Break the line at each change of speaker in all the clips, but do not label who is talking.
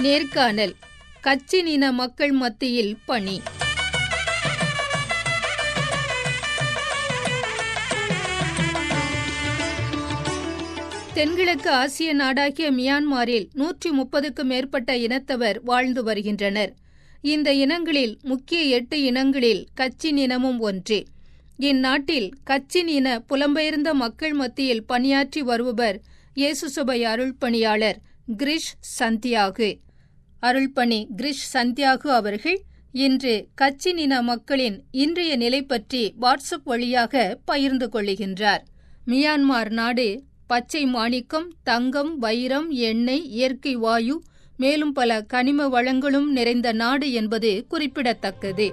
நேர்காணல் கச்சின் இன மக்கள் மத்தியில் பணி தென்கிழக்கு ஆசிய நாடாகிய மியான்மாரில் நூற்றி முப்பதுக்கும் மேற்பட்ட இனத்தவர் வாழ்ந்து வருகின்றனர் இந்த இனங்களில் முக்கிய எட்டு இனங்களில் கச்சின் இனமும் ஒன்றே இந்நாட்டில் கச்சின் இன புலம்பெயர்ந்த மக்கள் மத்தியில் பணியாற்றி வருபவர் இயேசுசபை அருள் பணியாளர் கிரிஷ் சந்தியாகு அருள்பணி கிரிஷ் சந்தியாகு அவர்கள் இன்று கச்சின் இன மக்களின் இன்றைய நிலை பற்றி வாட்ஸ்அப் வழியாக பகிர்ந்து கொள்ளுகின்றார் மியான்மார் நாடு பச்சை மாணிக்கம் தங்கம் வைரம் எண்ணெய் இயற்கை வாயு மேலும் பல கனிம வளங்களும் நிறைந்த நாடு என்பது குறிப்பிடத்தக்கது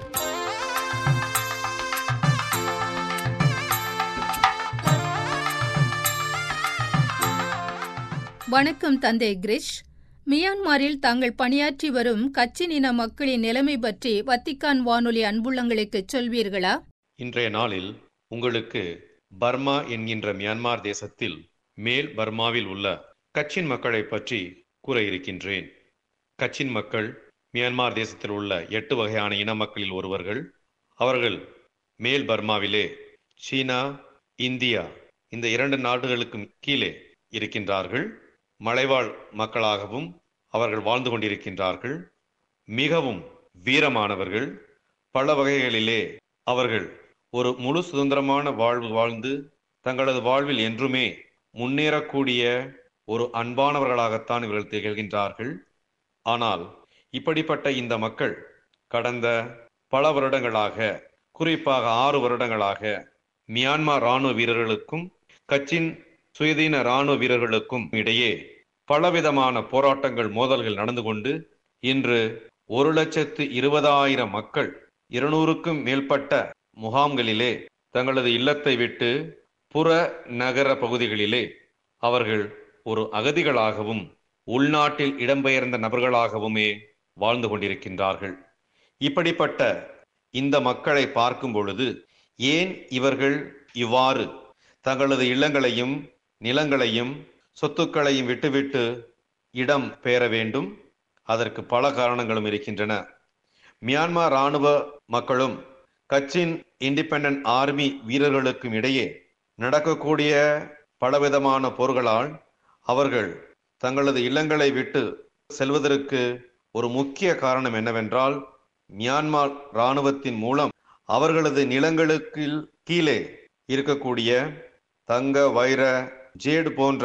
வணக்கம் தந்தை கிரிஷ் மியான்மாரில் தாங்கள் பணியாற்றி வரும் கச்சின் இன மக்களின் நிலைமை பற்றி வத்திக்கான் வானொலி அன்புள்ளங்களுக்கு சொல்வீர்களா
இன்றைய நாளில் உங்களுக்கு பர்மா என்கின்ற மியான்மார் தேசத்தில் மேல் பர்மாவில் உள்ள கச்சின் மக்களை பற்றி கூற இருக்கின்றேன் கச்சின் மக்கள் மியான்மார் தேசத்தில் உள்ள எட்டு வகையான இன மக்களில் ஒருவர்கள் அவர்கள் மேல் பர்மாவிலே சீனா இந்தியா இந்த இரண்டு நாடுகளுக்கும் கீழே இருக்கின்றார்கள் மலைவாழ் மக்களாகவும் அவர்கள் வாழ்ந்து கொண்டிருக்கின்றார்கள் மிகவும் வீரமானவர்கள் பல வகைகளிலே அவர்கள் ஒரு முழு சுதந்திரமான வாழ்வு வாழ்ந்து தங்களது வாழ்வில் என்றுமே முன்னேறக்கூடிய ஒரு அன்பானவர்களாகத்தான் இவர்கள் திகழ்கின்றார்கள் ஆனால் இப்படிப்பட்ட இந்த மக்கள் கடந்த பல வருடங்களாக குறிப்பாக ஆறு வருடங்களாக மியான்மார் இராணுவ வீரர்களுக்கும் கச்சின் சுயதீன இராணுவ வீரர்களுக்கும் இடையே பலவிதமான போராட்டங்கள் மோதல்கள் நடந்து கொண்டு இன்று ஒரு லட்சத்து இருபதாயிரம் மக்கள் இருநூறுக்கும் மேற்பட்ட முகாம்களிலே தங்களது இல்லத்தை விட்டு புற நகர பகுதிகளிலே அவர்கள் ஒரு அகதிகளாகவும் உள்நாட்டில் இடம்பெயர்ந்த நபர்களாகவுமே வாழ்ந்து கொண்டிருக்கின்றார்கள் இப்படிப்பட்ட இந்த மக்களை பார்க்கும் பொழுது ஏன் இவர்கள் இவ்வாறு தங்களது இல்லங்களையும் நிலங்களையும் சொத்துக்களையும் விட்டுவிட்டு இடம் பெயர வேண்டும் அதற்கு பல காரணங்களும் இருக்கின்றன மியான்மார் இராணுவ மக்களும் கச்சின் இண்டிபெண்டன்ட் ஆர்மி வீரர்களுக்கும் இடையே நடக்கக்கூடிய பலவிதமான போர்களால் அவர்கள் தங்களது இல்லங்களை விட்டு செல்வதற்கு ஒரு முக்கிய காரணம் என்னவென்றால் மியான்மார் இராணுவத்தின் மூலம் அவர்களது நிலங்களுக்கு கீழே இருக்கக்கூடிய தங்க வைர ஜேடு போன்ற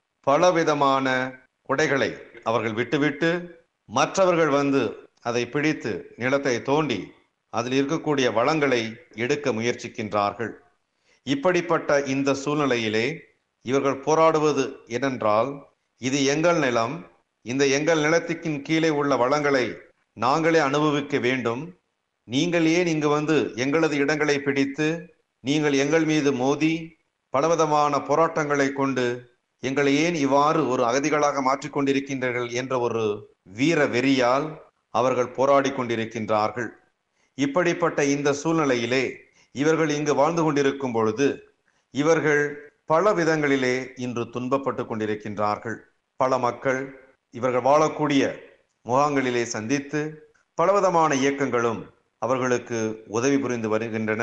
பலவிதமான கொடைகளை அவர்கள் விட்டுவிட்டு மற்றவர்கள் வந்து அதை பிடித்து நிலத்தை தோண்டி அதில் இருக்கக்கூடிய வளங்களை எடுக்க முயற்சிக்கின்றார்கள் இப்படிப்பட்ட இந்த சூழ்நிலையிலே இவர்கள் போராடுவது என்னென்றால் இது எங்கள் நிலம் இந்த எங்கள் நிலத்திற்கின் கீழே உள்ள வளங்களை நாங்களே அனுபவிக்க வேண்டும் நீங்கள் ஏன் இங்கு வந்து எங்களது இடங்களை பிடித்து நீங்கள் எங்கள் மீது மோதி பலவிதமான போராட்டங்களை கொண்டு எங்களை ஏன் இவ்வாறு ஒரு அகதிகளாக மாற்றிக்கொண்டிருக்கின்றீர்கள் என்ற ஒரு வீர வெறியால் அவர்கள் போராடி கொண்டிருக்கின்றார்கள் இப்படிப்பட்ட இந்த சூழ்நிலையிலே இவர்கள் இங்கு வாழ்ந்து கொண்டிருக்கும் பொழுது இவர்கள் பல விதங்களிலே இன்று துன்பப்பட்டு கொண்டிருக்கின்றார்கள் பல மக்கள் இவர்கள் வாழக்கூடிய முகாங்களிலே சந்தித்து பலவிதமான இயக்கங்களும் அவர்களுக்கு உதவி புரிந்து வருகின்றன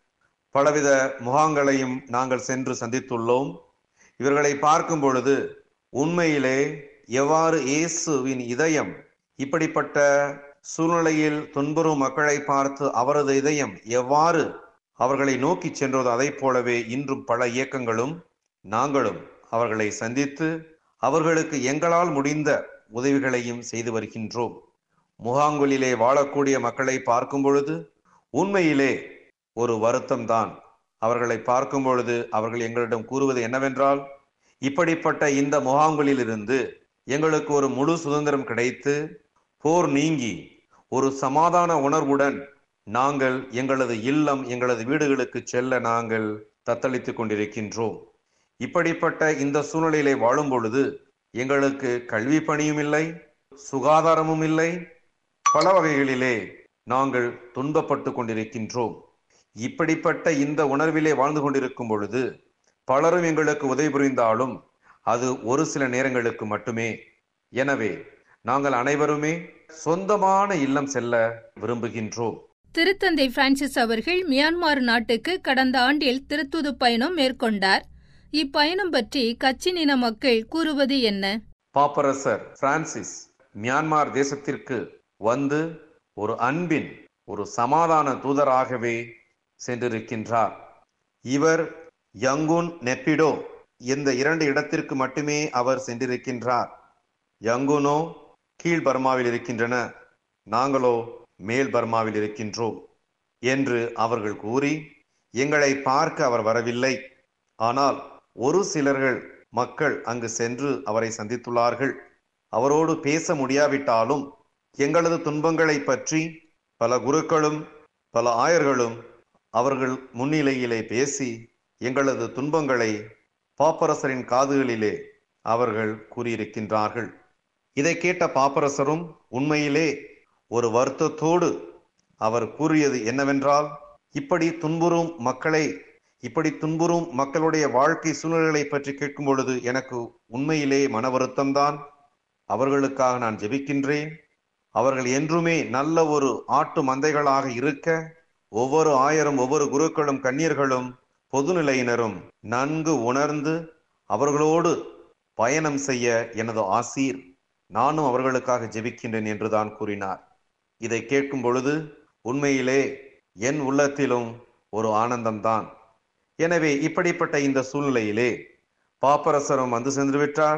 பலவித முகாங்களையும் நாங்கள் சென்று சந்தித்துள்ளோம் இவர்களை பார்க்கும் பொழுது உண்மையிலே எவ்வாறு இயேசுவின் இதயம் இப்படிப்பட்ட சூழ்நிலையில் துன்புறும் மக்களை பார்த்து அவரது இதயம் எவ்வாறு அவர்களை நோக்கி சென்றதோ அதை போலவே இன்றும் பல இயக்கங்களும் நாங்களும் அவர்களை சந்தித்து அவர்களுக்கு எங்களால் முடிந்த உதவிகளையும் செய்து வருகின்றோம் முகாங்குலிலே வாழக்கூடிய மக்களை பார்க்கும் பொழுது உண்மையிலே ஒரு வருத்தம் தான் அவர்களை பார்க்கும் பொழுது அவர்கள் எங்களிடம் கூறுவது என்னவென்றால் இப்படிப்பட்ட இந்த முகாம்களில் இருந்து எங்களுக்கு ஒரு முழு சுதந்திரம் கிடைத்து போர் நீங்கி ஒரு சமாதான உணர்வுடன் நாங்கள் எங்களது இல்லம் எங்களது வீடுகளுக்கு செல்ல நாங்கள் தத்தளித்துக் கொண்டிருக்கின்றோம் இப்படிப்பட்ட இந்த சூழ்நிலையிலே வாழும் பொழுது எங்களுக்கு கல்வி பணியும் இல்லை சுகாதாரமும் இல்லை பல வகைகளிலே நாங்கள் துன்பப்பட்டு கொண்டிருக்கின்றோம் இப்படிப்பட்ட இந்த உணர்விலே வாழ்ந்து கொண்டிருக்கும் பொழுது பலரும் எங்களுக்கு உதவி புரிந்தாலும் அது ஒரு சில நேரங்களுக்கு மட்டுமே எனவே நாங்கள் அனைவருமே சொந்தமான இல்லம் செல்ல விரும்புகின்றோம்
திருத்தந்தை பிரான்சிஸ் அவர்கள் மியான்மர் நாட்டுக்கு கடந்த ஆண்டில் திருத்துது பயணம் மேற்கொண்டார் இப்பயணம் பற்றி கச்சின் இன மக்கள் கூறுவது என்ன
பாப்பரசர் பிரான்சிஸ் மியான்மர் தேசத்திற்கு வந்து ஒரு அன்பின் ஒரு சமாதான தூதராகவே சென்றிருக்கின்றார் இவர் யங்குன் நெப்பிடோ இந்த இரண்டு இடத்திற்கு மட்டுமே அவர் சென்றிருக்கின்றார் யங்குனோ கீழ் பர்மாவில் இருக்கின்றன நாங்களோ மேல் பர்மாவில் இருக்கின்றோம் என்று அவர்கள் கூறி எங்களை பார்க்க அவர் வரவில்லை ஆனால் ஒரு சிலர்கள் மக்கள் அங்கு சென்று அவரை சந்தித்துள்ளார்கள் அவரோடு பேச முடியாவிட்டாலும் எங்களது துன்பங்களை பற்றி பல குருக்களும் பல ஆயர்களும் அவர்கள் முன்னிலையிலே பேசி எங்களது துன்பங்களை பாப்பரசரின் காதுகளிலே அவர்கள் கூறியிருக்கின்றார்கள் இதை கேட்ட பாப்பரசரும் உண்மையிலே ஒரு வருத்தத்தோடு அவர் கூறியது என்னவென்றால் இப்படி துன்புறும் மக்களை இப்படி துன்புறும் மக்களுடைய வாழ்க்கை சூழ்நிலைகளை பற்றி கேட்கும் பொழுது எனக்கு உண்மையிலே மன வருத்தம்தான் அவர்களுக்காக நான் ஜெபிக்கின்றேன் அவர்கள் என்றுமே நல்ல ஒரு ஆட்டு மந்தைகளாக இருக்க ஒவ்வொரு ஆயரும் ஒவ்வொரு குருக்களும் கன்னியர்களும் பொதுநிலையினரும் நன்கு உணர்ந்து அவர்களோடு பயணம் செய்ய எனது ஆசீர் நானும் அவர்களுக்காக ஜெபிக்கின்றேன் என்றுதான் கூறினார் இதை கேட்கும் பொழுது உண்மையிலே என் உள்ளத்திலும் ஒரு ஆனந்தம்தான் எனவே இப்படிப்பட்ட இந்த சூழ்நிலையிலே பாப்பரசரும் வந்து சென்று விட்டார்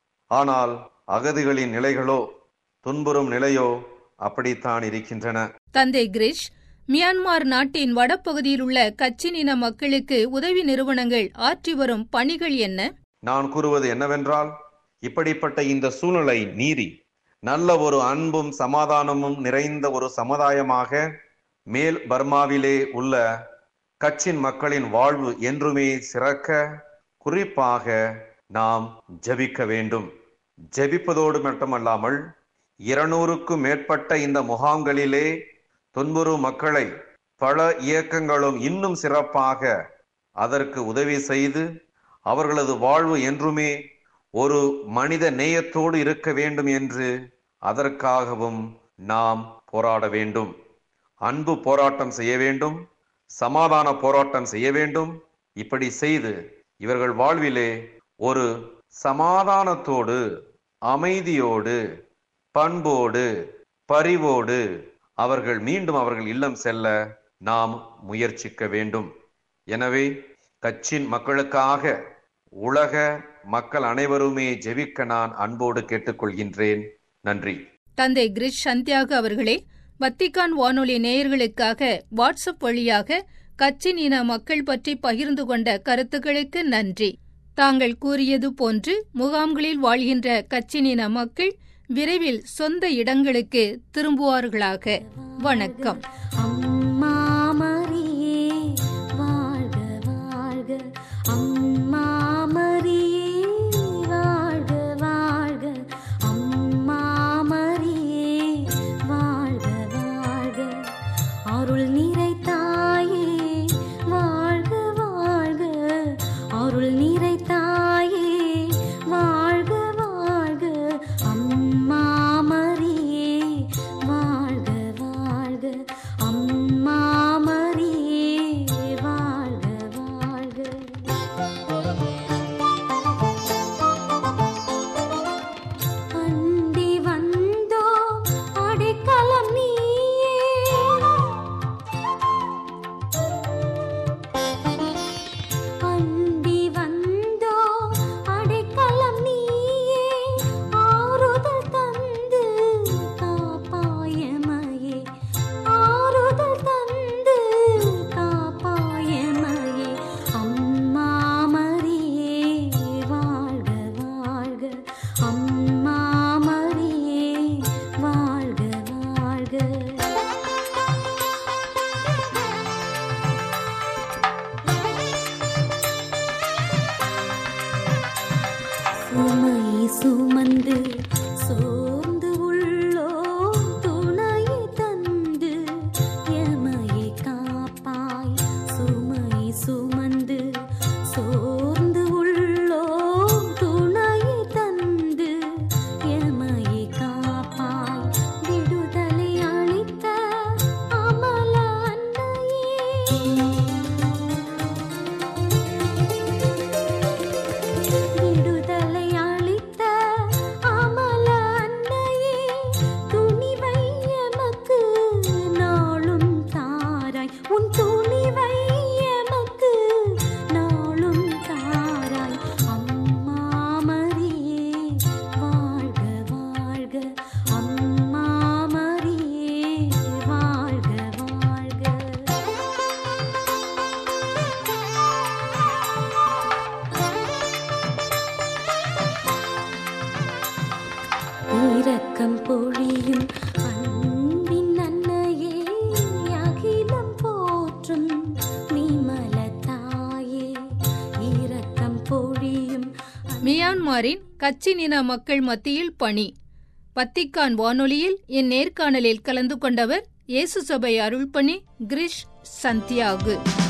ஆனால் அகதிகளின் நிலைகளோ துன்புறும் நிலையோ அப்படித்தான் இருக்கின்றன
தந்தை கிரிஷ் மியான்மர் நாட்டின் வடபகுதியில் உள்ள கச்சின் இன மக்களுக்கு உதவி நிறுவனங்கள் ஆற்றி வரும் பணிகள் என்ன
நான் கூறுவது என்னவென்றால் இப்படிப்பட்ட இந்த சூழ்நிலை மீறி நல்ல ஒரு அன்பும் சமாதானமும் நிறைந்த ஒரு சமுதாயமாக மேல் பர்மாவிலே உள்ள கட்சின் மக்களின் வாழ்வு என்றுமே சிறக்க குறிப்பாக நாம் ஜெபிக்க வேண்டும் ஜெபிப்பதோடு மட்டுமல்லாமல் இருநூறுக்கும் மேற்பட்ட இந்த முகாம்களிலே துன்புறும் மக்களை பல இயக்கங்களும் இன்னும் சிறப்பாக அதற்கு உதவி செய்து அவர்களது வாழ்வு என்றுமே ஒரு மனித நேயத்தோடு இருக்க வேண்டும் என்று அதற்காகவும் நாம் போராட வேண்டும் அன்பு போராட்டம் செய்ய வேண்டும் சமாதான போராட்டம் செய்ய வேண்டும் இப்படி செய்து இவர்கள் வாழ்விலே ஒரு சமாதானத்தோடு அமைதியோடு பண்போடு பரிவோடு அவர்கள் மீண்டும் அவர்கள் இல்லம் செல்ல நாம் முயற்சிக்க வேண்டும் எனவே கட்சின் மக்களுக்காக உலக மக்கள் அனைவருமே ஜெபிக்க நான் அன்போடு கேட்டுக்கொள்கின்றேன் நன்றி
தந்தை கிரிஷ் சந்தியாகு அவர்களே வத்திக்கான் வானொலி நேயர்களுக்காக வாட்ஸ்அப் வழியாக கச்சின் இன மக்கள் பற்றி பகிர்ந்து கொண்ட கருத்துக்களுக்கு நன்றி தாங்கள் கூறியது போன்று முகாம்களில் வாழ்கின்ற கச்சின் இன மக்கள் விரைவில் சொந்த இடங்களுக்கு திரும்புவார்களாக வணக்கம்
அம்மா மரியே வாழ்க வாழ்க அம்மா மரியே வாழ்க வாழ்க அம்மா மரியே வாழ்க வாழ்க அருள் நிறைத்தாயே வாழ்க வாழ்க அருள் நிறைத்தாயே வாழ்க வாழ்க அம்மா மரியே வாழ்க வாழ்க அம்மா மரியே வாழ்க வாழ்க அண்டி வந்தோம் அடைக்கலம் நீயே அண்டி வந்தோம் அடைக்கலம் நீயே ஆறுதல் தந்து காப்பாயமையே ஆறுதல் தந்து காப்பாயமையே அம்மா மரியே வாழ்க வாழ்க அம்மா மரியே வாழ்க வாழ்க சுமை சுமந்து சோர்ந்து உள்ளோ துணை தந்து எமையை காப்பாய் சுமை சுமந்து சோர்ந்து உள்ளோ துணை தந்து எமையை காப்பாய் இரக்கம் பொழியும் அன்பின் அன்னையே அகிலம் போற்றும் விமல தாயே இரக்கம் பொழியும்
மியான்மரின் கச்சின் இன மக்கள் மத்தியில் பணி பத்திக்கான் வானொலியில் இந்நேர்காணலில் கலந்து கொண்டவர் இயேசு சபை அருள்பணி கிரிஷ் சந்தியாகு